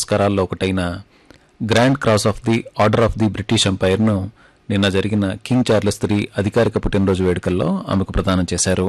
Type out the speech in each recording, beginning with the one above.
పురస్కారాల్లో ఒకటైన grand cross of the order of the British ఎంపైర్ను నిన్న జరిగిన కింగ్ చార్లెస్ త్రీ అధికారిక పుట్టినరోజు వేడుకల్లో ఆమెకు ప్రదానం చేశారు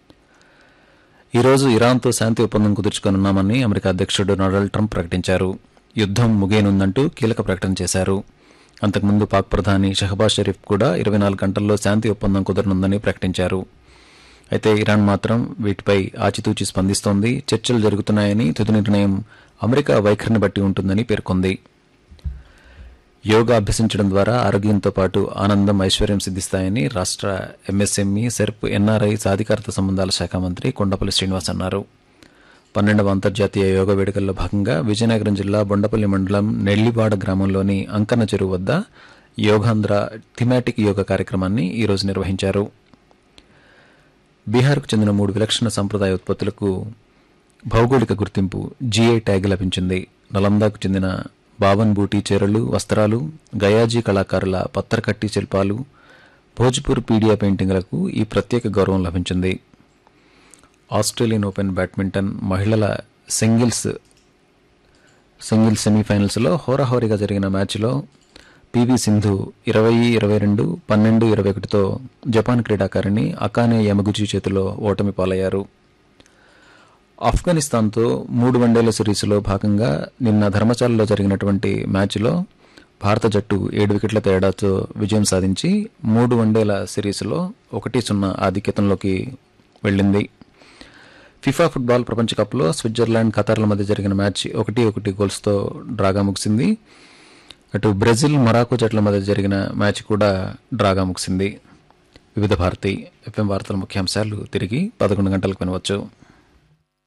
ఈ రోజు ఇరాన్తో శాంతి ఒప్పందం కుదుర్చుకోనున్నామని అమెరికా అధ్యక్షుడు డొనాల్డ్ ట్రంప్ ప్రకటించారు యుద్దం ముగియనుందంటూ కీలక ప్రకటన చేశారు అంతకుముందు పాక్ ప్రధాని షహబాజ్ షరీఫ్ కూడా ఇరవై నాలుగు గంటల్లో శాంతి ఒప్పందం కుదరనుందని ప్రకటించారు అయితే ఇరాన్ మాత్రం వీటిపై ఆచితూచి స్పందిస్తోంది చర్చలు జరుగుతున్నాయని తుది నిర్ణయం అమెరికా వైఖరిని బట్టి ఉంటుందని పేర్కొంది యోగా అభ్యసించడం ద్వారా ఆరోగ్యంతో పాటు ఆనందం ఐశ్వర్యం సిద్ధిస్తాయని రాష్ట్ర ఎంఎస్ఎంఈ సెర్ప్ ఎన్ఆర్ఐ సాధికారత సంబంధాల శాఖ మంత్రి కొండపల్లి శ్రీనివాస్ అన్నారు పన్నెండవ అంతర్జాతీయ యోగా వేడుకల్లో భాగంగా విజయనగరం జిల్లా బొండపల్లి మండలం నెల్లివాడ గ్రామంలోని అంకన్న చెరువు వద్ద యోగాంధ్ర థిమాటిక్ యోగా కార్యక్రమాన్ని ఈరోజు నిర్వహించారు బీహార్కు చెందిన మూడు విలక్షణ సంప్రదాయ ఉత్పత్తులకు భౌగోళిక గుర్తింపు జీఐ ట్యాగ్ లభించింది నలందాకు చెందిన బావన్ బూటీ చీరలు వస్త్రాలు గయాజీ కళాకారుల పత్తరకట్టి శిల్పాలు భోజ్పూర్ పీడియా పెయింటింగ్లకు ఈ ప్రత్యేక గౌరవం లభించింది ఆస్ట్రేలియన్ ఓపెన్ బ్యాడ్మింటన్ మహిళల సింగిల్స్ సింగిల్స్ సెమీఫైనల్స్లో హోరాహోరీగా జరిగిన మ్యాచ్లో పివి సింధు ఇరవై ఇరవై రెండు పన్నెండు ఇరవై ఒకటితో జపాన్ క్రీడాకారిణి అకానే యమగుచి చేతిలో ఓటమి పాలయ్యారు ఆఫ్ఘనిస్తాన్తో మూడు వన్డేల సిరీస్లో భాగంగా నిన్న ధర్మశాలలో జరిగినటువంటి మ్యాచ్లో భారత జట్టు ఏడు వికెట్ల తేడాతో విజయం సాధించి మూడు వన్డేల సిరీస్లో ఒకటి సున్నా ఆధిక్యతంలోకి వెళ్ళింది ఫిఫా ఫుట్బాల్ ప్రపంచ కప్లో స్విట్జర్లాండ్ ఖతార్ల మధ్య జరిగిన మ్యాచ్ ఒకటి ఒకటి గోల్స్తో డ్రాగా ముగిసింది అటు బ్రెజిల్ మొరాకో జట్ల మధ్య జరిగిన మ్యాచ్ కూడా డ్రాగా ముగిసింది వివిధ భారతి ఎఫ్ఎం వార్తల ముఖ్యాంశాలు తిరిగి పదకొండు గంటలకు వినవచ్చు